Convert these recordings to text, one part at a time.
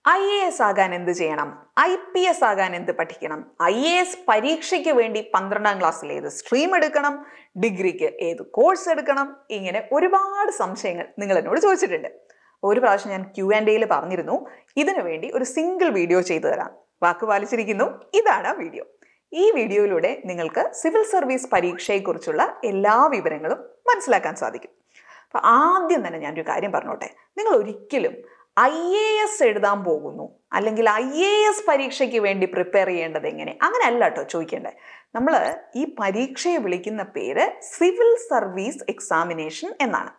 I A S ആകാൻ എന്ത് ചെയ്യണം ഐ പി എസ് ആകാൻ എന്ത് പഠിക്കണം ഐ എ എസ് പരീക്ഷയ്ക്ക് വേണ്ടി പന്ത്രണ്ടാം ക്ലാസ്സിൽ ഏത് സ്ട്രീം എടുക്കണം ഡിഗ്രിക്ക് ഏത് കോഴ്സ് എടുക്കണം ഇങ്ങനെ ഒരുപാട് സംശയങ്ങൾ നിങ്ങൾ എന്നോട് ചോദിച്ചിട്ടുണ്ട് ഒരു പ്രാവശ്യം ഞാൻ ക്യു ആൻഡ് എയിൽ പറഞ്ഞിരുന്നു ഇതിനു വേണ്ടി ഒരു സിംഗിൾ വീഡിയോ ചെയ്തു തരാം വാക്ക് പാലിച്ചിരിക്കുന്നു ഇതാണ് ആ വീഡിയോ ഈ വീഡിയോയിലൂടെ നിങ്ങൾക്ക് സിവിൽ സർവീസ് പരീക്ഷയെക്കുറിച്ചുള്ള എല്ലാ വിവരങ്ങളും മനസ്സിലാക്കാൻ സാധിക്കും അപ്പൊ ആദ്യം തന്നെ ഞാനൊരു കാര്യം പറഞ്ഞോട്ടെ നിങ്ങൾ ഒരിക്കലും ഐ എ എസ് എഴുതാൻ പോകുന്നു അല്ലെങ്കിൽ ഐ എ എസ് പരീക്ഷയ്ക്ക് വേണ്ടി പ്രിപ്പയർ ചെയ്യേണ്ടത് എങ്ങനെ അങ്ങനെ അല്ല കേട്ടോ ചോദിക്കേണ്ടത് നമ്മൾ ഈ പരീക്ഷയെ വിളിക്കുന്ന പേര് സിവിൽ സർവീസ് എക്സാമിനേഷൻ എന്നാണ്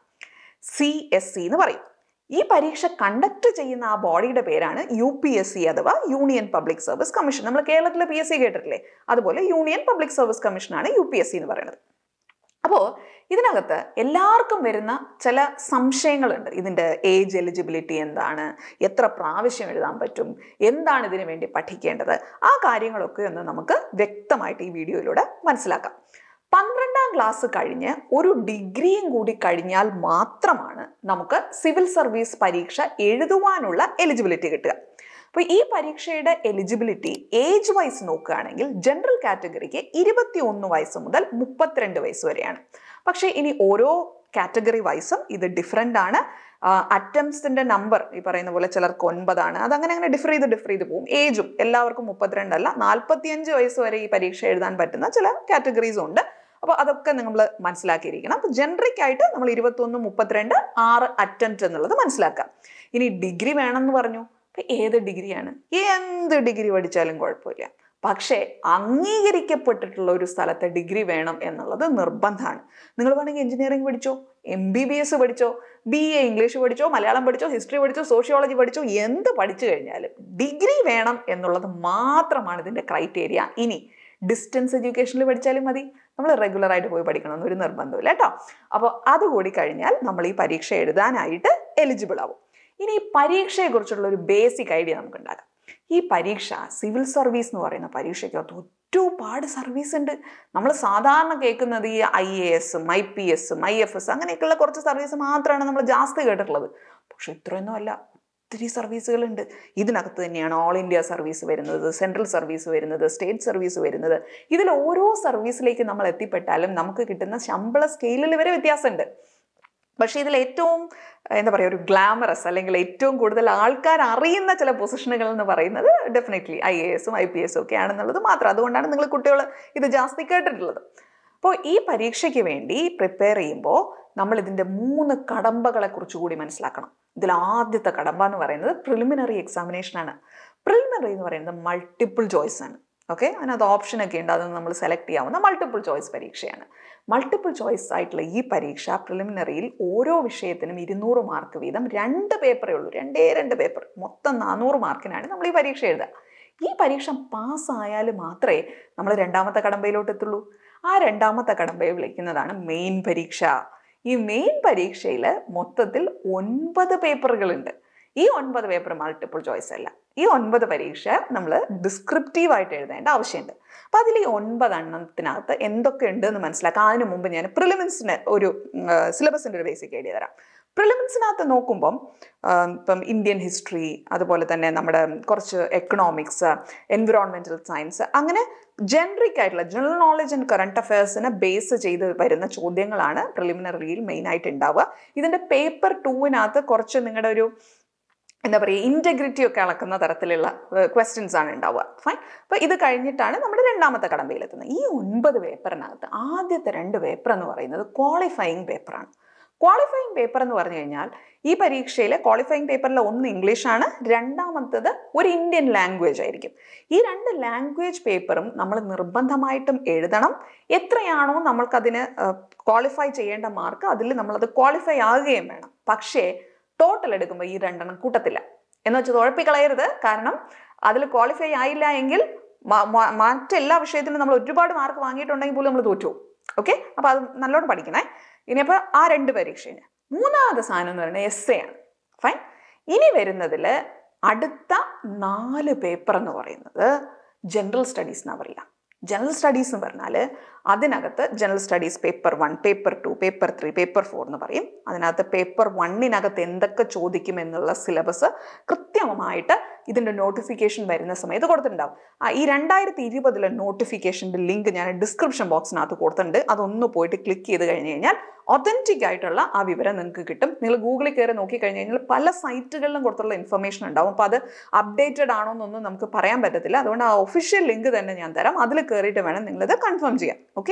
സി എസ് സി എന്ന് പറയും ഈ പരീക്ഷ കണ്ടക്ട് ചെയ്യുന്ന ആ ബോഡിയുടെ പേരാണ് യു പി എസ് സി അഥവാ യൂണിയൻ പബ്ലിക് സർവീസ് കമ്മീഷൻ നമ്മൾ കേരളത്തിലെ പി എസ് സി കേട്ടിട്ടില്ലേ അതുപോലെ യൂണിയൻ പബ്ലിക് സർവീസ് കമ്മീഷനാണ് യു പി എസ് സി എന്ന് പറയുന്നത് അപ്പോൾ ഇതിനകത്ത് എല്ലാവർക്കും വരുന്ന ചില സംശയങ്ങളുണ്ട് ഇതിൻ്റെ ഏജ് എലിജിബിലിറ്റി എന്താണ് എത്ര പ്രാവശ്യം എഴുതാൻ പറ്റും എന്താണ് ഇതിനു വേണ്ടി പഠിക്കേണ്ടത് ആ കാര്യങ്ങളൊക്കെ ഒന്ന് നമുക്ക് വ്യക്തമായിട്ട് ഈ വീഡിയോയിലൂടെ മനസ്സിലാക്കാം പന്ത്രണ്ടാം ക്ലാസ് കഴിഞ്ഞ് ഒരു ഡിഗ്രിയും കൂടി കഴിഞ്ഞാൽ മാത്രമാണ് നമുക്ക് സിവിൽ സർവീസ് പരീക്ഷ എഴുതുവാനുള്ള എലിജിബിലിറ്റി കിട്ടുക അപ്പോൾ ഈ പരീക്ഷയുടെ എലിജിബിലിറ്റി ഏജ് വൈസ് നോക്കുകയാണെങ്കിൽ ജനറൽ കാറ്റഗറിക്ക് ഇരുപത്തി ഒന്ന് വയസ്സ് മുതൽ മുപ്പത്തിരണ്ട് വയസ്സ് വരെയാണ് പക്ഷേ ഇനി ഓരോ കാറ്റഗറി വൈസും ഇത് ഡിഫറെൻ്റ് ആണ് അറ്റംപ്സിന്റെ നമ്പർ ഈ പറയുന്ന പോലെ ചിലർക്ക് ഒൻപതാണ് അത് അങ്ങനെ അങ്ങനെ ഡിഫർ ചെയ്ത് ഡിഫർ ചെയ്ത് പോകും ഏജും എല്ലാവർക്കും മുപ്പത്തിരണ്ടല്ല നാൽപ്പത്തിയഞ്ച് വയസ്സ് വരെ ഈ പരീക്ഷ എഴുതാൻ പറ്റുന്ന ചില കാറ്റഗറീസും ഉണ്ട് അപ്പോൾ അതൊക്കെ നമ്മൾ മനസ്സിലാക്കിയിരിക്കണം അപ്പോൾ ജനറിക് ആയിട്ട് നമ്മൾ ഇരുപത്തൊന്ന് മുപ്പത്തിരണ്ട് ആറ് അറ്റംപ്റ്റ് എന്നുള്ളത് മനസ്സിലാക്കാം ഇനി ഡിഗ്രി വേണമെന്ന് പറഞ്ഞു അപ്പൊ ഏത് ഡിഗ്രിയാണ് എന്ത് ഡിഗ്രി പഠിച്ചാലും കുഴപ്പമില്ല പക്ഷേ അംഗീകരിക്കപ്പെട്ടിട്ടുള്ള ഒരു സ്ഥലത്തെ ഡിഗ്രി വേണം എന്നുള്ളത് നിർബന്ധമാണ് നിങ്ങൾ വേണമെങ്കിൽ എഞ്ചിനീയറിംഗ് പഠിച്ചോ എം ബി ബി എസ് പഠിച്ചോ ബി എ ഇംഗ്ലീഷ് പഠിച്ചോ മലയാളം പഠിച്ചോ ഹിസ്റ്ററി പഠിച്ചോ സോഷ്യോളജി പഠിച്ചോ എന്ത് പഠിച്ചു കഴിഞ്ഞാലും ഡിഗ്രി വേണം എന്നുള്ളത് മാത്രമാണ് ഇതിൻ്റെ ക്രൈറ്റീരിയ ഇനി ഡിസ്റ്റൻസ് എഡ്യൂക്കേഷനിൽ പഠിച്ചാലും മതി നമ്മൾ റെഗുലർ ആയിട്ട് പോയി പഠിക്കണമെന്ന് ഒരു നിർബന്ധമില്ല കേട്ടോ അപ്പോൾ അതുകൂടി കഴിഞ്ഞാൽ നമ്മൾ ഈ പരീക്ഷ എഴുതാനായിട്ട് എലിജിബിൾ ആവും ഇനി ഈ പരീക്ഷയെക്കുറിച്ചുള്ള ഒരു ബേസിക് ഐഡിയ നമുക്ക് ഉണ്ടാക്കാം ഈ പരീക്ഷ സിവിൽ സർവീസ് എന്ന് പറയുന്ന പരീക്ഷയ്ക്കകത്ത് ഒരുപാട് സർവീസ് ഉണ്ട് നമ്മൾ സാധാരണ കേൾക്കുന്നത് ഈ ഐ എ എസും ഐ പി എസും ഐ എഫ് എസ് അങ്ങനെയൊക്കെയുള്ള കുറച്ച് സർവീസ് മാത്രമാണ് നമ്മൾ ജാസ്തി കേട്ടിട്ടുള്ളത് പക്ഷെ ഇത്രയൊന്നും അല്ല ഒത്തിരി സർവീസുകളുണ്ട് ഇതിനകത്ത് തന്നെയാണ് ഓൾ ഇന്ത്യ സർവീസ് വരുന്നത് സെൻട്രൽ സർവീസ് വരുന്നത് സ്റ്റേറ്റ് സർവീസ് വരുന്നത് ഇതിൽ ഓരോ സർവീസിലേക്ക് നമ്മൾ എത്തിപ്പെട്ടാലും നമുക്ക് കിട്ടുന്ന ശമ്പള സ്കെയിലിൽ വരെ വ്യത്യാസമുണ്ട് പക്ഷേ ഇതിൽ ഏറ്റവും എന്താ പറയുക ഒരു ഗ്ലാമറസ് അല്ലെങ്കിൽ ഏറ്റവും കൂടുതൽ ആൾക്കാർ അറിയുന്ന ചില പൊസിഷനുകൾ എന്ന് പറയുന്നത് ഡെഫിനറ്റ്ലി ഐ എ എസും ഐ പി എസും ഒക്കെ ആണെന്നുള്ളത് മാത്രം അതുകൊണ്ടാണ് നിങ്ങൾ കുട്ടികൾ ഇത് ജാസ്തി കേട്ടിട്ടുള്ളത് അപ്പോൾ ഈ പരീക്ഷയ്ക്ക് വേണ്ടി പ്രിപ്പയർ ചെയ്യുമ്പോൾ നമ്മൾ ഇതിൻ്റെ മൂന്ന് കടമ്പകളെ കുറിച്ച് കൂടി മനസ്സിലാക്കണം ഇതിൽ ആദ്യത്തെ കടമ്പ എന്ന് പറയുന്നത് പ്രിലിമിനറി എക്സാമിനേഷനാണ് പ്രിലിമിനറി എന്ന് പറയുന്നത് മൾട്ടിപ്പിൾ ചോയ്സ് ആണ് ഓക്കെ അതിനകത്ത് ഓപ്ഷനൊക്കെ ഉണ്ട് അത് നമ്മൾ സെലക്ട് ചെയ്യാവുന്ന മൾട്ടിപ്പിൾ ചോയ്സ് പരീക്ഷയാണ് മൾട്ടിപ്പിൾ ചോയ്സ് ആയിട്ടുള്ള ഈ പരീക്ഷ പ്രിലിമിനറിയിൽ ഓരോ വിഷയത്തിനും ഇരുന്നൂറ് മാർക്ക് വീതം രണ്ട് പേപ്പറേ ഉള്ളൂ രണ്ടേ രണ്ട് പേപ്പർ മൊത്തം നാനൂറ് മാർക്കിനാണ് നമ്മൾ ഈ പരീക്ഷ എഴുതുക ഈ പരീക്ഷ പാസ്സായാൽ മാത്രമേ നമ്മൾ രണ്ടാമത്തെ കടമ്പയിലോട്ട് എത്തുള്ളൂ ആ രണ്ടാമത്തെ കടമ്പയെ വിളിക്കുന്നതാണ് മെയിൻ പരീക്ഷ ഈ മെയിൻ പരീക്ഷയിൽ മൊത്തത്തിൽ ഒൻപത് പേപ്പറുകളുണ്ട് ഈ ഒൻപത് പേപ്പർ മൾട്ടിപ്പിൾ ചോയ്സ് അല്ല ഈ ഒൻപത് പരീക്ഷ നമ്മൾ ഡിസ്ക്രിപ്റ്റീവ് ആയിട്ട് എഴുതേണ്ട ആവശ്യമുണ്ട് അപ്പം അതിൽ ഈ ഒൻപത് എണ്ണത്തിനകത്ത് എന്തൊക്കെ ഉണ്ട് എന്ന് മനസ്സിലാക്കാം അതിനു മുമ്പ് ഞാൻ പ്രിലിമിൻസിന് ഒരു സിലബസിൻ്റെ ഒരു ബേസിക് ഐഡിയ തരാം പ്രിലിമിൻസിനകത്ത് നോക്കുമ്പം ഇപ്പം ഇന്ത്യൻ ഹിസ്റ്ററി അതുപോലെ തന്നെ നമ്മുടെ കുറച്ച് എക്കണോമിക്സ് എൻവിറോൺമെൻറ്റൽ സയൻസ് അങ്ങനെ ജനറിക് ആയിട്ടുള്ള ജനറൽ നോളജ് ആൻഡ് കറണ്ട് അഫയേഴ്സിനെ ബേസ് ചെയ്ത് വരുന്ന ചോദ്യങ്ങളാണ് പ്രിലിമിനറിയിൽ മെയിൻ ആയിട്ട് ഉണ്ടാവുക ഇതിൻ്റെ പേപ്പർ ടൂവിനകത്ത് കുറച്ച് നിങ്ങളുടെ ഒരു എന്താ പറയുക ഇൻറ്റഗ്രിറ്റി ഒക്കെ അളക്കുന്ന തരത്തിലുള്ള ക്വസ്റ്റ്യൻസ് ആണ് ഉണ്ടാവുക ഫൈൻ അപ്പോൾ ഇത് കഴിഞ്ഞിട്ടാണ് നമ്മുടെ രണ്ടാമത്തെ കടമ്പയിലെത്തുന്നത് ഈ ഒൻപത് പേപ്പറിനകത്ത് ആദ്യത്തെ രണ്ട് പേപ്പർ എന്ന് പറയുന്നത് ക്വാളിഫയിങ് പേപ്പറാണ് ക്വാളിഫയിങ് പേപ്പർ എന്ന് പറഞ്ഞു കഴിഞ്ഞാൽ ഈ പരീക്ഷയിലെ ക്വാളിഫയിങ് പേപ്പറിൽ ഒന്ന് ഇംഗ്ലീഷാണ് രണ്ടാമത്തത് ഒരു ഇന്ത്യൻ ലാംഗ്വേജ് ആയിരിക്കും ഈ രണ്ട് ലാംഗ്വേജ് പേപ്പറും നമ്മൾ നിർബന്ധമായിട്ടും എഴുതണം എത്രയാണോ നമ്മൾക്കതിന് ക്വാളിഫൈ ചെയ്യേണ്ട മാർക്ക് അതിൽ നമ്മളത് ക്വാളിഫൈ ആകുകയും വേണം പക്ഷേ ടോട്ടൽ എടുക്കുമ്പോൾ ഈ രണ്ടെണ്ണം കൂട്ടത്തില്ല എന്ന് വെച്ചാൽ ഉഴപ്പിക്കളയരുത് കാരണം അതിൽ ക്വാളിഫൈ ആയില്ല എങ്കിൽ മറ്റെല്ലാ വിഷയത്തിനും നമ്മൾ ഒരുപാട് മാർക്ക് വാങ്ങിയിട്ടുണ്ടെങ്കിൽ പോലും നമ്മൾ തോറ്റു ഓക്കെ അപ്പോൾ അത് നല്ലോണം പഠിക്കണേ ഇനിയപ്പോൾ ആ രണ്ട് പരീക്ഷയിന് മൂന്നാമത്തെ സാധനം എന്ന് പറയുന്നത് എസ് എ ആണ് ഫൈൻ ഇനി വരുന്നതിൽ അടുത്ത നാല് പേപ്പർ എന്ന് പറയുന്നത് ജനറൽ സ്റ്റഡീസ് എന്നാ പറയുക ജനറൽ സ്റ്റഡീസ് എന്ന് പറഞ്ഞാൽ അതിനകത്ത് general studies paper one paper two paper three paper four എന്ന് പറയും അതിനകത്ത് പേപ്പർ വണ്ണിനകത്ത് എന്തൊക്കെ ചോദിക്കും എന്നുള്ള സിലബസ് കൃത്യമായിട്ട് ഇതിൻ്റെ നോട്ടിഫിക്കേഷൻ വരുന്ന സമയത്ത് കൊടുത്തിട്ടുണ്ടാവും ആ ഈ രണ്ടായിരത്തി ഇരുപതിലെ നോട്ടിഫിക്കേഷൻ്റെ ലിങ്ക് ഞാൻ ഡിസ്ക്രിപ്ഷൻ ബോക്സിനകത്ത് കൊടുത്തിട്ടുണ്ട് അതൊന്ന് പോയിട്ട് ക്ലിക്ക് ചെയ്ത് കഴിഞ്ഞ് കഴിഞ്ഞാൽ ഒതൻറ്റിക് ആയിട്ടുള്ള ആ വിവരം നിങ്ങൾക്ക് കിട്ടും നിങ്ങൾ ഗൂഗിളിൽ കയറി നോക്കി കഴിഞ്ഞ് കഴിഞ്ഞാൽ പല സൈറ്റുകളിലും കൊടുത്തുള്ള ഇൻഫർമേഷൻ ഉണ്ടാവും അപ്പോൾ അത് അപ്ഡേറ്റഡ് ആണോ എന്നൊന്നും നമുക്ക് പറയാൻ പറ്റത്തില്ല അതുകൊണ്ട് ആ ഒഫീഷ്യൽ ലിങ്ക് തന്നെ ഞാൻ തരാം അതിൽ കയറിയിട്ട് വേണം നിങ്ങളിത് കൺഫേം ചെയ്യാൻ ഓക്കെ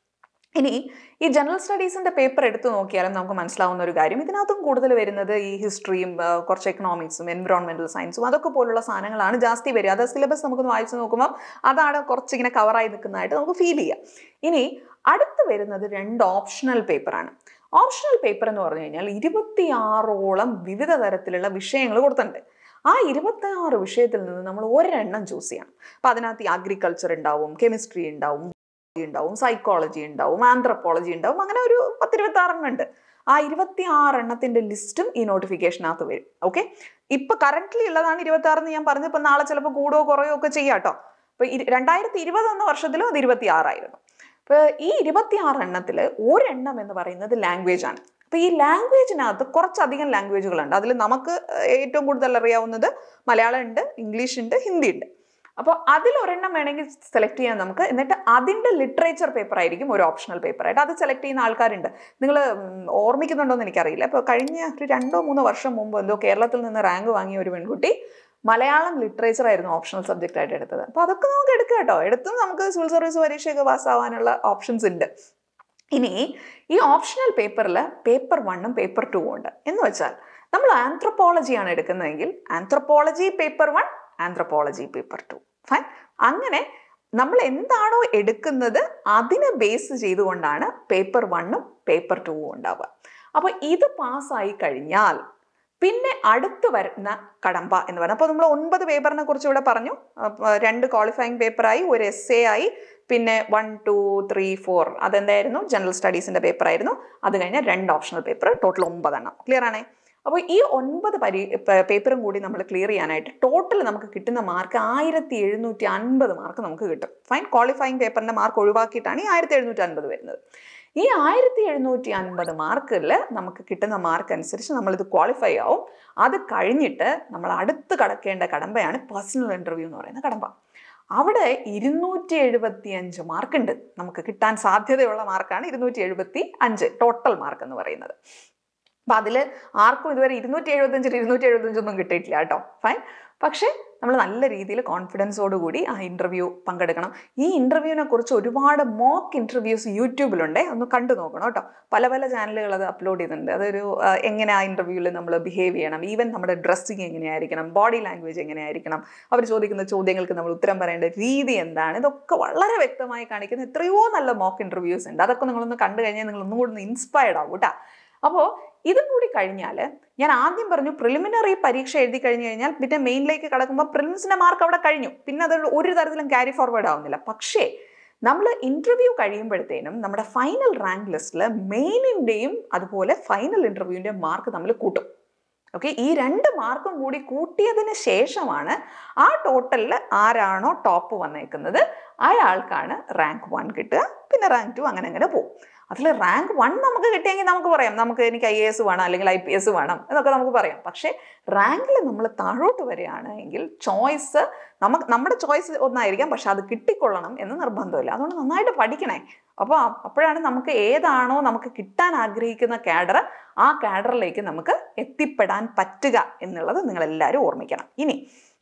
ഇനി ഈ ജനറൽ സ്റ്റഡീസിന്റെ പേപ്പർ എടുത്തു നോക്കിയാലും നമുക്ക് മനസ്സിലാവുന്ന ഒരു കാര്യം ഇതിനകത്തും കൂടുതൽ വരുന്നത് ഈ ഹിസ്റ്ററിയും ആ, കുറച്ച് എക്കണോമിക്സും എൻവിറോൺമെന്റൽ സയൻസും അതൊക്കെ പോലുള്ള സാധനങ്ങളാണ് ജാസ്തി വരിക അത് സിലബസ് നമുക്കൊന്ന് വായിച്ചു നോക്കുമ്പോൾ അതാണ് കുറച്ചിങ്ങനെ കവറായി നിൽക്കുന്നതായിട്ട് നമുക്ക് ഫീൽ ചെയ്യാം ഇനി അടുത്ത് വരുന്നത് രണ്ട് ഓപ്ഷണൽ പേപ്പറാണ് ഓപ്ഷണൽ പേപ്പർ എന്ന് പറഞ്ഞു കഴിഞ്ഞാൽ ഇരുപത്തിയാറോളം വിവിധ തരത്തിലുള്ള വിഷയങ്ങൾ കൊടുത്തിട്ടുണ്ട് ആ ഇരുപത്തി ആറ് വിഷയത്തിൽ നിന്ന് നമ്മൾ ഒരെണ്ണം ചൂസ് ചെയ്യണം അപ്പം അതിനകത്ത് അഗ്രികൾച്ചർ ഉണ്ടാവും കെമിസ്ട്രി ഉണ്ടാവും ഉണ്ടാവും സൈക്കോളജി ഉണ്ടാവും ആന്ത്രപ്പോളജി ഉണ്ടാവും അങ്ങനെ ഒരു പത്തിരുപത്തി ആറെണ്ണം ഉണ്ട് ആ ഇരുപത്തി ആറെണ്ണത്തിന്റെ ലിസ്റ്റും ഈ നോട്ടിഫിക്കേഷനകത്ത് വരും ഓക്കെ ഇപ്പൊ കറന്റ്ലി ഉള്ളതാണ് ഇരുപത്തി ആറെന്ന് ഞാൻ പറഞ്ഞപ്പോൾ നാളെ ചിലപ്പോൾ കൂടുകയോ കുറയോ ഒക്കെ ചെയ്യാം കേട്ടോ അപ്പൊ രണ്ടായിരത്തി ഇരുപത് എന്ന വർഷത്തിലും അത് ഇരുപത്തി ആറായിരുന്നു അപ്പൊ ഈ ഇരുപത്തി ആറ് എണ്ണത്തിൽ ഒരെണ്ണം എന്ന് പറയുന്നത് ലാംഗ്വേജ് ആണ് അപ്പൊ ഈ ലാംഗ്വേജിനകത്ത് കുറച്ചധികം ലാംഗ്വേജുകളുണ്ട് അതിൽ നമുക്ക് ഏറ്റവും കൂടുതൽ അറിയാവുന്നത് മലയാളം ഉണ്ട് ഇംഗ്ലീഷ് ഉണ്ട് ഹിന്ദി ഉണ്ട് അപ്പോൾ അതിൽ ഒരെണ്ണം വേണമെങ്കിൽ സെലക്ട് ചെയ്യാൻ നമുക്ക് എന്നിട്ട് അതിൻ്റെ ലിറ്ററേച്ചർ പേപ്പർ ആയിരിക്കും ഒരു ഓപ്ഷണൽ പേപ്പർ ആയിട്ട് അത് സെലക്ട് ചെയ്യുന്ന ആൾക്കാരുണ്ട് നിങ്ങൾ ഓർമ്മിക്കുന്നുണ്ടോ എന്ന് എനിക്കറിയില്ല ഇപ്പോൾ കഴിഞ്ഞ ഒരു രണ്ടോ മൂന്നോ വർഷം മുമ്പ് എന്തോ കേരളത്തിൽ നിന്ന് റാങ്ക് വാങ്ങിയ ഒരു പെൺകുട്ടി മലയാളം ലിറ്ററേച്ചർ ആയിരുന്നു ഓപ്ഷണൽ സബ്ജക്റ്റ് ആയിട്ട് എടുത്തത് അപ്പോൾ അതൊക്കെ നമുക്ക് എടുക്കാം കേട്ടോ എടുത്തും നമുക്ക് സിവിൽ സർവീസ് പരീക്ഷയൊക്കെ പാസ്സാവാനുള്ള ഓപ്ഷൻസ് ഉണ്ട് ഇനി ഈ ഓപ്ഷണൽ പേപ്പറിൽ പേപ്പർ വണ്ണും പേപ്പർ ടൂവും ഉണ്ട് എന്ന് വെച്ചാൽ നമ്മൾ ആന്ത്രപ്പോളജിയാണ് എടുക്കുന്നതെങ്കിൽ anthropology paper one anthropology paper two fine അങ്ങനെ നമ്മൾ എന്താണോ എടുക്കുന്നത് അതിനെ ബേസ് ചെയ്തുകൊണ്ടാണ് പേപ്പർ വണ്ണും പേപ്പർ ടൂവും ഉണ്ടാവുക അപ്പോൾ ഇത് പാസ്സായി കഴിഞ്ഞാൽ പിന്നെ അടുത്ത് വരുന്ന കടമ്പ എന്ന് പറയുന്നത് അപ്പോൾ നമ്മൾ ഒൻപത് പേപ്പറിനെ കുറിച്ച് ഇവിടെ പറഞ്ഞു അപ്പൊ രണ്ട് ക്വാളിഫയിങ് പേപ്പറായി ഒരു എസ് എ ആയി പിന്നെ വൺ ടു ത്രീ ഫോർ അതെന്തായിരുന്നു ജനറൽ സ്റ്റഡീസിന്റെ പേപ്പർ ആയിരുന്നു അത് കഴിഞ്ഞാൽ രണ്ട് ഓപ്ഷണൽ പേപ്പർ ടോട്ടൽ ഒമ്പതെണ്ണം ക്ലിയർ ആണേ അപ്പോൾ ഈ ഒൻപത് പരി പ- പേപ്പറും കൂടി നമ്മൾ ക്ലിയർ ചെയ്യാനായിട്ട് ടോട്ടൽ നമുക്ക് കിട്ടുന്ന മാർക്ക് ആയിരത്തി എഴുന്നൂറ്റി അൻപത് മാർക്ക് നമുക്ക് കിട്ടും ഫൈൻ ക്വാളിഫയിങ് പേപ്പറിന്റെ മാർക്ക് ഒഴിവാക്കിയിട്ടാണ് ഈ ആയിരത്തി എഴുന്നൂറ്റി അൻപത് വരുന്നത് ഈ ആയിരത്തി എഴുന്നൂറ്റി അൻപത് മാർക്കിൽ നമുക്ക് കിട്ടുന്ന മാർക്ക് അനുസരിച്ച് നമ്മളിത് ക്വാളിഫൈ ആവും അത് കഴിഞ്ഞിട്ട് നമ്മൾ അടുത്ത് കടക്കേണ്ട കടമ്പയാണ് പേഴ്സണൽ ഇൻ്റർവ്യൂ എന്ന് പറയുന്ന കടമ്പ അവിടെ ഇരുന്നൂറ്റി എഴുപത്തി അഞ്ച് മാർക്കുണ്ട് നമുക്ക് കിട്ടാൻ സാധ്യതയുള്ള മാർക്കാണ് ഇരുന്നൂറ്റി എഴുപത്തി അഞ്ച് ടോട്ടൽ മാർക്ക് എന്ന് പറയുന്നത് അപ്പം അതിൽ ആർക്കും ഇതുവരെ ഇരുന്നൂറ്റി എഴുപത്തഞ്ചിൽ ഇരുന്നൂറ്റി എഴുപത്തഞ്ചൊന്നും കിട്ടിയിട്ടില്ല കേട്ടോ ഫൈൻ പക്ഷേ നമ്മൾ നല്ല രീതിയിൽ കോൺഫിഡൻസോട് കൂടി ആ ഇൻ്റർവ്യൂ പങ്കെടുക്കണം ഈ ഇൻ്റർവ്യൂവിനെ കുറിച്ച് ഒരുപാട് മോക്ക് ഇൻ്റർവ്യൂസ് യൂട്യൂബിലുണ്ട് ഒന്ന് കണ്ടു നോക്കണം കേട്ടോ പല പല ചാനലുകൾ അത് അപ്ലോഡ് ചെയ്തിട്ടുണ്ട് അതൊരു ആ, എങ്ങനെ ആ ഇൻ്റർവ്യൂവിൽ നമ്മൾ ബിഹേവ് ചെയ്യണം ഈവൻ നമ്മുടെ ഡ്രസ്സിങ് എങ്ങനെയായിരിക്കണം ബോഡി ലാംഗ്വേജ് എങ്ങനെയായിരിക്കണം അവർ ചോദിക്കുന്ന ചോദ്യങ്ങൾക്ക് നമ്മൾ ഉത്തരം പറയേണ്ട രീതി എന്താണ് ഇതൊക്കെ വളരെ വ്യക്തമായി കാണിക്കുന്ന എത്രയോ നല്ല മോക്ക് ഇൻ്റർവ്യൂസ് ഉണ്ട് അതൊക്കെ നിങ്ങളൊന്ന് കണ്ടു കഴിഞ്ഞാൽ നിങ്ങൾ ഒന്നും കൂടി ഒന്ന് ഇൻസ്പയർഡ് ആവും കേട്ടോ അപ്പോൾ ഇതും കൂടി കഴിഞ്ഞാൽ ഞാൻ ആദ്യം പറഞ്ഞു പ്രിലിമിനറി പരീക്ഷ എഴുതി കഴിഞ്ഞു കഴിഞ്ഞാൽ പിന്നെ മെയിനിലേക്ക് കടക്കുമ്പോൾ പ്രിലിംസിന്റെ മാർക്ക് അവിടെ കഴിഞ്ഞു പിന്നെ അത് ഒരു തരത്തിലും ക്യാരി ഫോർവേഡ് ആവുന്നില്ല പക്ഷേ നമ്മൾ ഇന്റർവ്യൂ കഴിയുമ്പോഴത്തേനും നമ്മുടെ ഫൈനൽ റാങ്ക് ലിസ്റ്റിൽ മെയിനിൻ്റെയും അതുപോലെ ഫൈനൽ ഇന്റർവ്യൂവിൻ്റെയും മാർക്ക് നമ്മൾ കൂട്ടും ഓക്കെ ഈ രണ്ട് മാർക്കും കൂടി കൂട്ടിയതിന് ശേഷമാണ് ആ ടോട്ടലിൽ ആരാണോ ടോപ്പ് വന്നേക്കുന്നത് അയാൾക്കാണ് റാങ്ക് വൺ കിട്ടുക പിന്നെ റാങ്ക് ടു അങ്ങനെ അങ്ങനെ പോകും അതിൽ റാങ്ക് വൺ നമുക്ക് കിട്ടിയെങ്കിൽ നമുക്ക് പറയാം നമുക്ക് എനിക്ക് ഐ എ എസ് വേണം അല്ലെങ്കിൽ ഐ പി എസ് വേണം എന്നൊക്കെ നമുക്ക് പറയാം പക്ഷേ റാങ്കിൽ നമ്മൾ താഴോട്ട് വരികയാണ് എങ്കിൽ ചോയ്സ് നമുക്ക് നമ്മുടെ ചോയ്സ് ഒന്നായിരിക്കാം പക്ഷെ അത് കിട്ടിക്കൊള്ളണം എന്ന് നിർബന്ധമില്ല അതുകൊണ്ട് നന്നായിട്ട് പഠിക്കണേ അപ്പോൾ അപ്പോഴാണ് നമുക്ക് ഏതാണോ നമുക്ക് കിട്ടാൻ ആഗ്രഹിക്കുന്ന കാഡർ ആ കാഡറിലേക്ക് നമുക്ക് എത്തിപ്പെടാൻ പറ്റുക എന്നുള്ളത് നിങ്ങൾ എല്ലാവരും ഓർമ്മിക്കണം ഇനി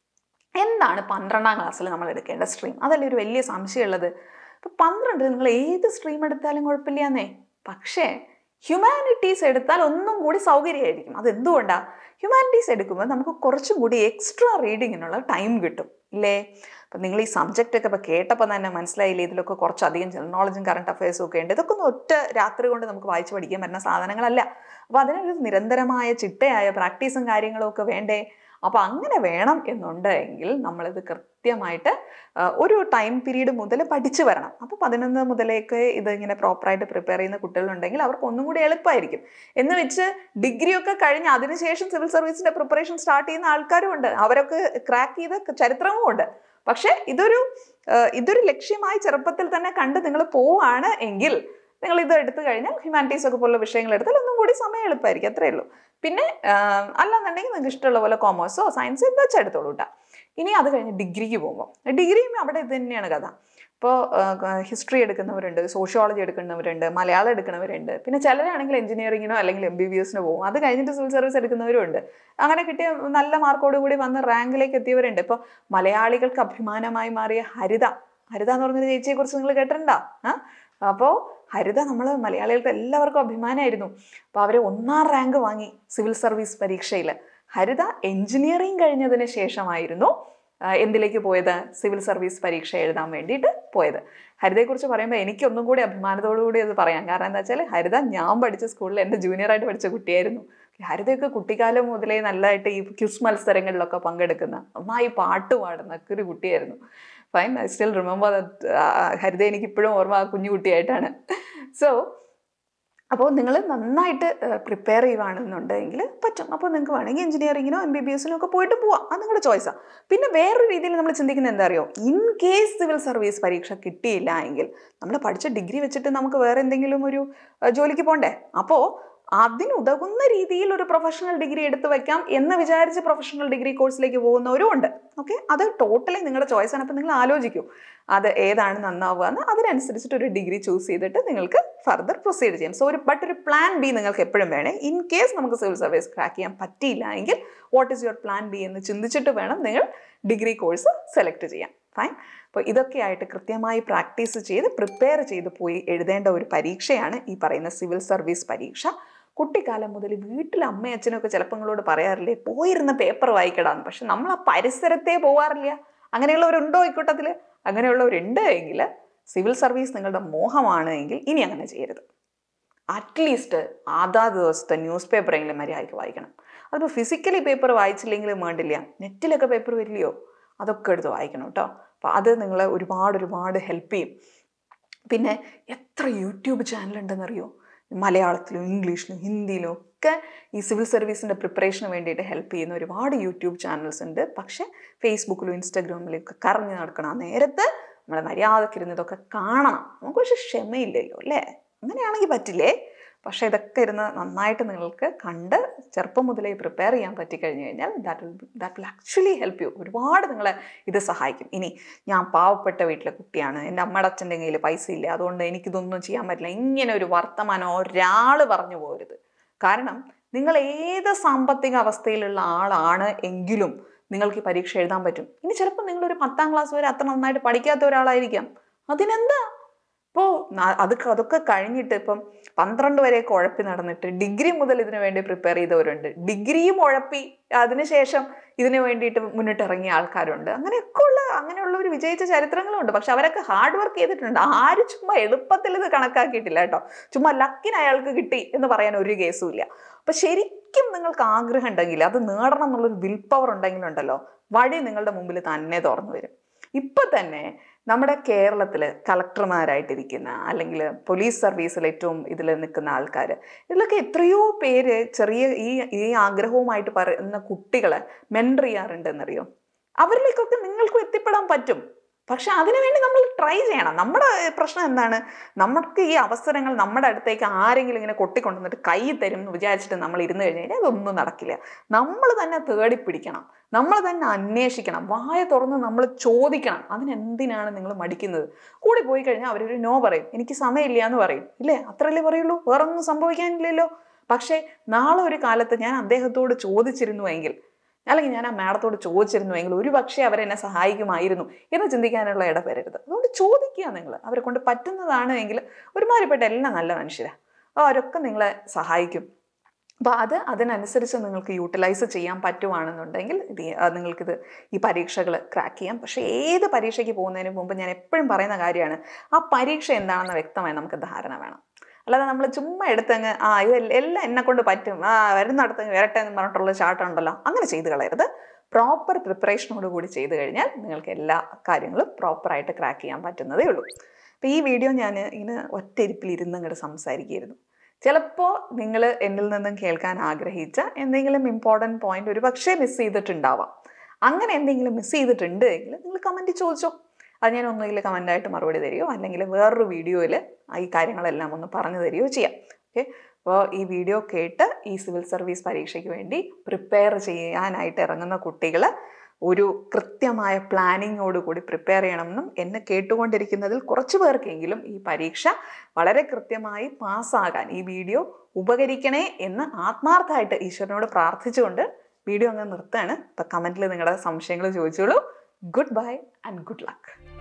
എന്താണ് പന്ത്രണ്ടാം ക്ലാസ്സിൽ നമ്മൾ എടുക്കേണ്ട സ്ട്രീം അതല്ലേ ഒരു വലിയ സംശയമുള്ളത് ഇപ്പം പന്ത്രണ്ട് നിങ്ങൾ ഏത് സ്ട്രീം എടുത്താലും കുഴപ്പമില്ലാന്നേ പക്ഷേ ഹ്യൂമാനിറ്റീസ് എടുത്താൽ ഒന്നും കൂടി സൗകര്യമായിരിക്കും അത് എന്തുകൊണ്ടാണ് ഹ്യൂമാനിറ്റീസ് എടുക്കുമ്പോൾ നമുക്ക് കുറച്ചും കൂടി എക്സ്ട്രാ റീഡിങ്ങിനുള്ള ടൈം കിട്ടും ഇല്ലേ അപ്പം നിങ്ങൾ ഈ സബ്ജക്റ്റ് ഒക്കെ ഇപ്പോൾ കേട്ടപ്പോൾ തന്നെ മനസ്സിലായില്ലേ ഇതിലൊക്കെ കുറച്ചധികം ജനറൽ നോളജും കറണ്ട് അഫയേഴ്സും ഒക്കെ ഉണ്ട് ഇതൊക്കെ ഒന്ന് ഒറ്റ രാത്രി കൊണ്ട് നമുക്ക് വായിച്ച് പഠിക്കാൻ പറ്റുന്ന സാധനങ്ങളല്ല അപ്പോൾ അതിനൊരു നിരന്തരമായ ചിട്ടയായ പ്രാക്ടീസും കാര്യങ്ങളും ഒക്കെ വേണ്ടേ അപ്പോൾ അങ്ങനെ വേണം എന്നുണ്ടെങ്കിൽ നമ്മളിത് കൃത്യമായിട്ട് ആ, ഒരു ടൈം പീരീഡ് മുതൽ പഠിച്ചു വരണം അപ്പോൾ പതിനൊന്ന് മുതലേക്ക് ഇത് ഇങ്ങനെ പ്രോപ്പറായിട്ട് പ്രിപ്പയർ ചെയ്യുന്ന കുട്ടികളുണ്ടെങ്കിൽ അവർക്ക് ഒന്നും കൂടി എളുപ്പമായിരിക്കും എന്ന് വെച്ച് ഡിഗ്രി ഒക്കെ കഴിഞ്ഞ് അതിനുശേഷം സിവിൽ സർവീസിന്റെ പ്രിപ്പറേഷൻ സ്റ്റാർട്ട് ചെയ്യുന്ന ആൾക്കാരും ഉണ്ട് അവരൊക്കെ ക്രാക്ക് ചെയ്ത ചരിത്രവും ഉണ്ട് പക്ഷേ ഇതൊരു ആ, ഇതൊരു ലക്ഷ്യമായി ചെറുപ്പത്തിൽ തന്നെ കണ്ട് നിങ്ങൾ പോവാണ് എങ്കിൽ നിങ്ങൾ ഇത് എടുത്തു കഴിഞ്ഞാൽ ഹ്യൂമാനിറ്റീസ് ഒക്കെ പോലുള്ള വിഷയങ്ങൾ എടുത്താൽ ഒന്നും കൂടി സമയം എളുപ്പമായിരിക്കും അത്രേ ഉള്ളൂ പിന്നെ ആ, അല്ലാന്നുണ്ടെങ്കിൽ നിങ്ങൾക്ക് ഇഷ്ടമുള്ള പോലെ കോമേഴ്സോ സയൻസോ എന്താ വെച്ചാൽ എടുത്തോളൂ കേട്ടോ ഇനി അത് കഴിഞ്ഞ് ഡിഗ്രിക്ക് പോകുമ്പോൾ ഡിഗ്രിയും അവിടെ ഇത് തന്നെയാണ് കഥ ഇപ്പോൾ ഹിസ്റ്ററി എടുക്കുന്നവരുണ്ട് സോഷ്യോളജി എടുക്കുന്നവരുണ്ട് മലയാളം എടുക്കുന്നവരുണ്ട് പിന്നെ ചിലരാണെങ്കിൽ എഞ്ചിനീയറിങ്ങിനോ അല്ലെങ്കിൽ എം ബി ബി എസിനോ പോകും അത് കഴിഞ്ഞിട്ട് സിവിൽ സർവീസ് എടുക്കുന്നവരും ഉണ്ട് അങ്ങനെ കിട്ടിയ നല്ല മാർക്കോട് കൂടി വന്ന് റാങ്കിലേക്ക് എത്തിയവരുണ്ട് ഇപ്പോൾ മലയാളികൾക്ക് അഭിമാനമായി മാറിയ ഹരിത ഹരിത എന്ന് പറഞ്ഞൊരു ചേച്ചിയെ കുറിച്ച് നിങ്ങൾ കേട്ടിട്ടുണ്ടോ ആ അപ്പോൾ ഹരിത നമ്മൾ മലയാളികൾക്ക് എല്ലാവർക്കും അഭിമാനമായിരുന്നു അപ്പോൾ അവർ ഒന്നാം റാങ്ക് വാങ്ങി സിവിൽ സർവീസ് പരീക്ഷയിൽ ഹരിത എഞ്ചിനീയറിംഗ് കഴിഞ്ഞതിന് ശേഷമായിരുന്നു ആ, എന്തിലേക്ക് പോയത് സിവിൽ സർവീസ് പരീക്ഷ എഴുതാൻ വേണ്ടിയിട്ട് പോയത് ഹരിതയെക്കുറിച്ച് പറയുമ്പോൾ എനിക്ക് ഒന്നും കൂടി അഭിമാനത്തോടു കൂടി അത് പറയാം കാരണം എന്താ വെച്ചാൽ ഹരിത ഞാൻ പഠിച്ച സ്കൂളിൽ എൻ്റെ ജൂനിയറായിട്ട് പഠിച്ച കുട്ടിയായിരുന്നു ഹരിതയൊക്കെ കുട്ടിക്കാലം മുതലേ നല്ലതായിട്ട് ഈ ക്യുസ് മത്സരങ്ങളിലൊക്കെ പങ്കെടുക്കുന്ന നന്നായി പാട്ട് പാടുന്ന ഒക്കെ ഒരു കുട്ടിയായിരുന്നു fine I still remember Haritha എനിക്ക് ഇപ്പോഴും ഓർമ്മ ആ കുഞ്ഞു കുട്ടിയായിട്ടാണ് സോ അപ്പോൾ നിങ്ങൾ നന്നായിട്ട് പ്രിപ്പയർ ചെയ്യുവാണെന്നുണ്ടെങ്കിൽ പറ്റും അപ്പോൾ നിങ്ങൾക്ക് വേണമെങ്കിൽ എഞ്ചിനീയറിങ്ങിനോ എം ബി ബി എസിനോ ഒക്കെ പോയിട്ട് പോവാം അത് നിങ്ങളുടെ ചോയ്സാണ് പിന്നെ വേറൊരു രീതിയിൽ നമ്മൾ ചിന്തിക്കുന്നത് എന്താ അറിയോ ഇൻ കേസ് സിവിൽ സർവീസ് പരീക്ഷ കിട്ടിയില്ല എങ്കിൽ നമ്മൾ പഠിച്ച ഡിഗ്രി വെച്ചിട്ട് നമുക്ക് വേറെ എന്തെങ്കിലും ഒരു അഹ്, ജോലിക്ക് പോണ്ടേ അപ്പോൾ അതിനുതകുന്ന രീതിയിൽ ഒരു പ്രൊഫഷണൽ ഡിഗ്രി എടുത്തു വെക്കാം എന്ന് വിചാരിച്ച് പ്രൊഫഷണൽ ഡിഗ്രി കോഴ്സിലേക്ക് പോകുന്നവരും ഉണ്ട് ഓക്കെ അത് ടോട്ടലി നിങ്ങളുടെ ചോയ്സ് ആണ് അപ്പം നിങ്ങൾ ആലോചിക്കൂ അത് ഏതാണ് നന്നാവുക എന്ന് അതിനനുസരിച്ചിട്ട് ഒരു ഡിഗ്രി ചൂസ് ചെയ്തിട്ട് നിങ്ങൾക്ക് ഫർദർ പ്രൊസീഡ് ചെയ്യാം സോ ഒരു ബട്ട് ഒരു പ്ലാൻ ബി നിങ്ങൾക്ക് എപ്പോഴും വേണേ ഇൻ കേസ് നമുക്ക് സിവിൽ സർവീസ് ക്രാക്ക് ചെയ്യാൻ പറ്റിയില്ല എങ്കിൽ what is your plan B എന്ന് ചിന്തിച്ചിട്ട് വേണം നിങ്ങൾ ഡിഗ്രി കോഴ്സ് സെലക്ട് ചെയ്യാൻ ഫൈൻ അപ്പോൾ ഇതൊക്കെയായിട്ട് കൃത്യമായി പ്രാക്ടീസ് ചെയ്ത് പ്രിപ്പയർ ചെയ്ത് പോയി എഴുതേണ്ട ഒരു പരീക്ഷയാണ് ഈ പറയുന്ന സിവിൽ സർവീസ് പരീക്ഷ കുട്ടിക്കാലം മുതൽ വീട്ടിൽ അമ്മയും അച്ഛനും ഒക്കെ ചിലപ്പോൾ നിങ്ങളോട് പറയാറില്ലേ പോയിരുന്ന പേപ്പർ വായിക്കടാന്ന് പക്ഷെ നമ്മൾ ആ പരിസരത്തേ പോവാറില്ല അങ്ങനെയുള്ളവരുണ്ടോ ഇക്കൂട്ടത്തിൽ അങ്ങനെയുള്ളവരുണ്ട് എങ്കിൽ സിവിൽ സർവീസ് നിങ്ങളുടെ മോഹമാണ് എങ്കിൽ ഇനി അങ്ങനെ ചെയ്യരുത് അറ്റ്ലീസ്റ്റ് ആധാ ദിവസത്തെ ന്യൂസ് പേപ്പറെങ്കിലും മര്യാദയ്ക്ക് വായിക്കണം അതിപ്പോൾ ഫിസിക്കലി പേപ്പർ വായിച്ചില്ലെങ്കിലും വേണ്ടില്ല നെറ്റിലൊക്കെ പേപ്പർ വരില്ലയോ അതൊക്കെ എടുത്ത് വായിക്കണം കേട്ടോ അപ്പോൾ അത് നിങ്ങളെ ഒരുപാട് ഒരുപാട് ഹെൽപ്പ് ചെയ്യും പിന്നെ എത്ര യൂട്യൂബ് ചാനൽ ഉണ്ടെന്നറിയോ മലയാളത്തിലും ഇംഗ്ലീഷിലും ഹിന്ദിയിലും ഒക്കെ ഈ സിവിൽ സർവീസിൻ്റെ പ്രിപ്പറേഷന് വേണ്ടിയിട്ട് ഹെൽപ്പ് ചെയ്യുന്ന ഒരുപാട് യൂട്യൂബ് ചാനൽസ് ഉണ്ട് പക്ഷേ ഫേസ്ബുക്കിലും ഇൻസ്റ്റാഗ്രാമിലും ഒക്കെ കറങ്ങി നടക്കണം ആ നേരത്ത് നമ്മൾ മര്യാദക്കിരുന്ന് ഇതൊക്കെ കാണണം നമുക്ക് പക്ഷെ ക്ഷമയില്ലല്ലോ അല്ലേ അങ്ങനെയാണെങ്കിൽ പറ്റില്ലേ പക്ഷേ ഇതൊക്കെ ഇരുന്ന് നന്നായിട്ട് നിങ്ങൾക്ക് കണ്ട് ചെറുപ്പം മുതലേ പ്രിപ്പയർ ചെയ്യാൻ പറ്റിക്കഴിഞ്ഞു കഴിഞ്ഞാൽ that will that will actually help you ഒരുപാട് നിങ്ങളെ ഇത് സഹായിക്കും ഇനി ഞാൻ പാവപ്പെട്ട വീട്ടിലെ കുട്ടിയാണ് എൻ്റെ അമ്മയുടെ അച്ഛൻ്റെ കയ്യിൽ പൈസ ഇല്ല അതുകൊണ്ട് എനിക്കിതൊന്നും ചെയ്യാൻ പറ്റില്ല ഇങ്ങനെ ഒരു വർത്തമാനം ഒരാൾ പറഞ്ഞു പോരുത് കാരണം നിങ്ങൾ ഏത് സാമ്പത്തിക അവസ്ഥയിലുള്ള ആളാണ് എങ്കിലും നിങ്ങൾക്ക് ഈ പരീക്ഷ എഴുതാൻ പറ്റും ഇനി ചിലപ്പോൾ നിങ്ങളൊരു പത്താം ക്ലാസ് വരെ അത്ര നന്നായിട്ട് പഠിക്കാത്ത ഒരാളായിരിക്കാം അതിനെന്താ ഇപ്പോൾ അത് അതൊക്കെ കഴിഞ്ഞിട്ട് ഇപ്പം പന്ത്രണ്ട് വരെയൊക്കെ ഉഴപ്പി നടന്നിട്ട് ഡിഗ്രി മുതൽ ഇതിനു വേണ്ടി പ്രിപ്പയർ ചെയ്തവരുണ്ട് ഡിഗ്രിയും ഉഴപ്പി അതിനുശേഷം ഇതിനു വേണ്ടിയിട്ട് മുന്നിട്ട് ഇറങ്ങിയ ആൾക്കാരുണ്ട് അങ്ങനെയൊക്കെ ഉള്ള അങ്ങനെയുള്ള ഒരു വിജയിച്ച ചരിത്രങ്ങളുണ്ട് പക്ഷെ അവരൊക്കെ ഹാർഡ് വർക്ക് ചെയ്തിട്ടുണ്ട് ആരും ചുമ്മാ എളുപ്പത്തിൽ ഇത് കണക്കാക്കിയിട്ടില്ല കേട്ടോ ചുമ്മാ ലക്കിന് അയാൾക്ക് കിട്ടി എന്ന് പറയാൻ ഒരു കേസും ഇല്ല അപ്പൊ ശരിക്കും നിങ്ങൾക്ക് ആഗ്രഹം ഉണ്ടെങ്കിൽ അത് നേടണം എന്നുള്ളൊരു വിൽ പവർ ഉണ്ടെങ്കിലുണ്ടല്ലോ വഴി നിങ്ങളുടെ മുമ്പിൽ തന്നെ തുറന്നു വരും ഇപ്പൊ തന്നെ നമ്മുടെ കേരളത്തിൽ കളക്ടർമാരായിട്ടിരിക്കുന്ന അല്ലെങ്കിൽ പോലീസ് സർവീസിൽ ഏറ്റവും ഇതിൽ നിൽക്കുന്ന ആൾക്കാർ ഇതിലൊക്കെ എത്രയോ പേര് ചെറിയ ഈ ഈ ആഗ്രഹവുമായിട്ട് പറയുന്ന കുട്ടികളെ മെൻറ്റർ ചെയ്യാറുണ്ടെന്നറിയോ അവരിലേക്കൊക്കെ നിങ്ങൾക്കും എത്തിപ്പെടാൻ പറ്റും പക്ഷെ അതിനുവേണ്ടി നമ്മൾ ട്രൈ ചെയ്യണം നമ്മുടെ പ്രശ്നം എന്താണ് നമുക്ക് ഈ അവസരങ്ങൾ നമ്മുടെ അടുത്തേക്ക് ആരെങ്കിലും ഇങ്ങനെ കൊട്ടിക്കൊണ്ടുവന്നിട്ട് കൈ തരും എന്ന് വിചാരിച്ചിട്ട് നമ്മൾ ഇരുന്ന് കഴിഞ്ഞ് കഴിഞ്ഞാൽ അതൊന്നും നടക്കില്ല നമ്മൾ തന്നെ തേടി പിടിക്കണം നമ്മൾ തന്നെ അന്വേഷിക്കണം വായ തുറന്ന് നമ്മൾ ചോദിക്കണം അതിനെന്തിനാണ് നിങ്ങൾ മടിക്കുന്നത് കൂടി പോയി കഴിഞ്ഞാൽ അവരൊരു നോ പറയും എനിക്ക് സമയമില്ല എന്ന് പറയും ഇല്ലേ അത്രയല്ലേ പറയുള്ളൂ വേറൊന്നും സംഭവിക്കാനില്ലല്ലോ പക്ഷേ നാളെ ഒരു കാലത്ത് ഞാൻ അദ്ദേഹത്തോട് ചോദിച്ചിരുന്നുവെങ്കിൽ അല്ലെങ്കിൽ ഞാൻ ആ മാഡത്തോട് ചോദിച്ചിരുന്നുവെങ്കിൽ ഒരു പക്ഷേ അവരെന്നെ സഹായിക്കുമായിരുന്നു എന്ന് ചിന്തിക്കാനുള്ള ഇടവരരുത് അതുകൊണ്ട് ചോദിക്കുക നിങ്ങൾ അവരെ കൊണ്ട് പറ്റുന്നതാണ് എങ്കിൽ ഒരുമാതിരിപ്പെട്ട എല്ലാം നല്ല മനുഷ്യരാണ് അവരൊക്കെ നിങ്ങളെ സഹായിക്കും അപ്പോൾ അത് അതിനനുസരിച്ച് നിങ്ങൾക്ക് യൂട്ടിലൈസ് ചെയ്യാൻ പറ്റുവാണെന്നുണ്ടെങ്കിൽ ഇത് ഈ- ആ നിങ്ങൾക്കിത് ഈ പരീക്ഷകൾ ക്രാക്ക് ചെയ്യാം പക്ഷേ ഏത് പരീക്ഷയ്ക്ക് പോകുന്നതിന് മുമ്പ് ഞാൻ എപ്പോഴും പറയുന്ന കാര്യമാണ് ആ പരീക്ഷ എന്താണെന്ന് വ്യക്തമായി നമുക്ക് ധാരണ വേണം അല്ലാതെ നമ്മൾ ചുമ്മാ എടുത്തങ്ങ് ആ ഇത് എല്ലാം എന്നെ കൊണ്ട് പറ്റും ആ വരുന്നിടത്തങ്ങ് വരട്ടെ എന്ന് പറഞ്ഞിട്ടുള്ള ചാട്ടം ഉണ്ടല്ലോ അങ്ങനെ ചെയ്ത് കളയരുത് പ്രോപ്പർ പ്രിപ്പറേഷനോട് കൂടി ചെയ്തു കഴിഞ്ഞാൽ നിങ്ങൾക്ക് എല്ലാ കാര്യങ്ങളും പ്രോപ്പറായിട്ട് ക്രാക്ക് ചെയ്യാൻ പറ്റുന്നതേ ഉള്ളൂ അപ്പോൾ ഈ വീഡിയോ ഞാൻ ഇങ്ങനെ ഒറ്റയിരിപ്പിൽ ഇരുന്ന് അങ്ങോട്ട് സംസാരിക്കുകയായിരുന്നു ചിലപ്പോൾ നിങ്ങൾ എന്നിൽ നിന്നും കേൾക്കാൻ ആഗ്രഹിച്ച എന്തെങ്കിലും ഇമ്പോർട്ടൻറ്റ് പോയിന്റ് ഒരു പക്ഷേ മിസ് ചെയ്തിട്ടുണ്ടാവാം അങ്ങനെ എന്തെങ്കിലും മിസ് ചെയ്തിട്ടുണ്ട് എങ്കിൽ നിങ്ങൾ കമൻറ്റ് ചോദിച്ചോ അത് ഞാൻ ഒന്നുകിൽ കമൻ്റായിട്ട് മറുപടി തരികയോ അല്ലെങ്കിൽ വേറൊരു വീഡിയോയിൽ ഈ കാര്യങ്ങളെല്ലാം ഒന്ന് പറഞ്ഞു തരികയോ ചെയ്യാം ഓക്കെ അപ്പോൾ ഈ വീഡിയോ കേട്ട് ഈ സിവിൽ സർവീസ് പരീക്ഷയ്ക്ക് വേണ്ടി പ്രിപ്പയർ ചെയ്യാനായിട്ട് ഇറങ്ങുന്ന കുട്ടികൾ ഒരു കൃത്യമായ പ്ലാനിങ്ങോട് കൂടി പ്രിപ്പയർ ചെയ്യണമെന്നും എന്നെ കേട്ടുകൊണ്ടിരിക്കുന്നതിൽ കുറച്ച് പേർക്കെങ്കിലും ഈ പരീക്ഷ വളരെ കൃത്യമായി പാസ്സാകാൻ ഈ വീഡിയോ ഉപകരിക്കണേ എന്ന് ആത്മാർത്ഥമായിട്ട് ഈശ്വരനോട് പ്രാർത്ഥിച്ചുകൊണ്ട് വീഡിയോ അങ്ങ് നിർത്തുകയാണ് അപ്പം കമൻറ്റിൽ നിങ്ങളുടെ സംശയങ്ങൾ ചോദിച്ചോളൂ good bye and good luck